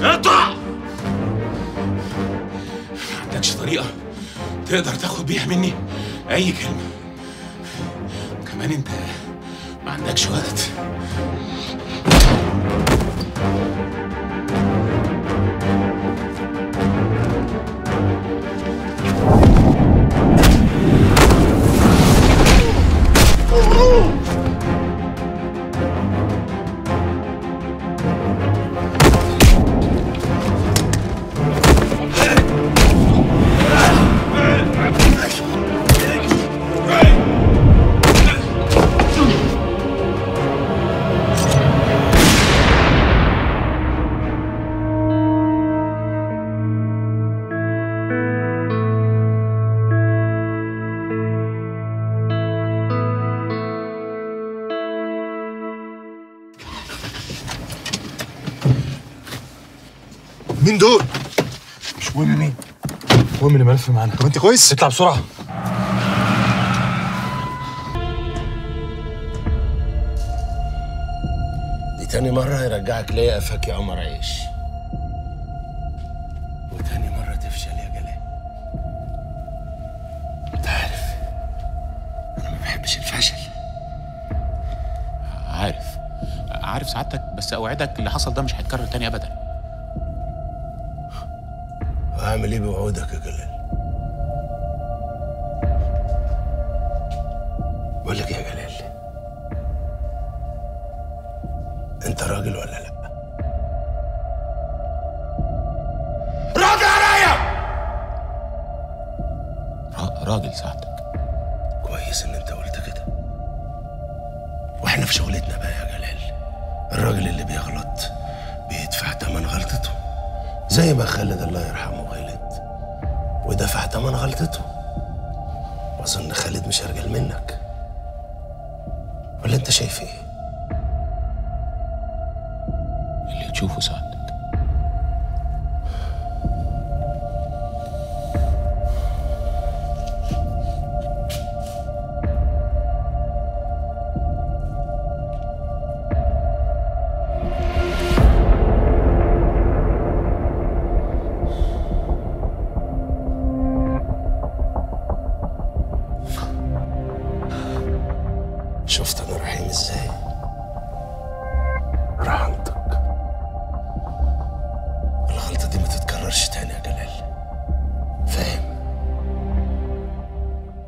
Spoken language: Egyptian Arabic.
اقطع ما عندكش طريقة تقدر تاخد بيها مني أي كلمة كمان أنت ما عندكش وقت مين دول؟ مش مهم مين المهم اللي ملف معانا طب انت كويس؟ اطلع بسرعه دي تاني مرة يرجعك ليا قفاك يا عمر عيش وتاني مرة تفشل يا جلال انت عارف انا ما بحبش الفشل عارف عارف سعادتك بس أوعدك اللي حصل ده مش هيتكرر تاني أبدا وهعمل ايه بوعودك يا جلال بقول لك إيه يا جلال انت راجل ولا لا رد عليا راجل سعادتك كويس ان انت قلت كده واحنا في شغلتنا بقى يا جلال الراجل اللي بيغلط بيدفع تمن غلطته زي ما خالد الله يرحمه غلط ودفع تمن غلطته واظن خالد مش ارجل منك ولا انت شايف ايه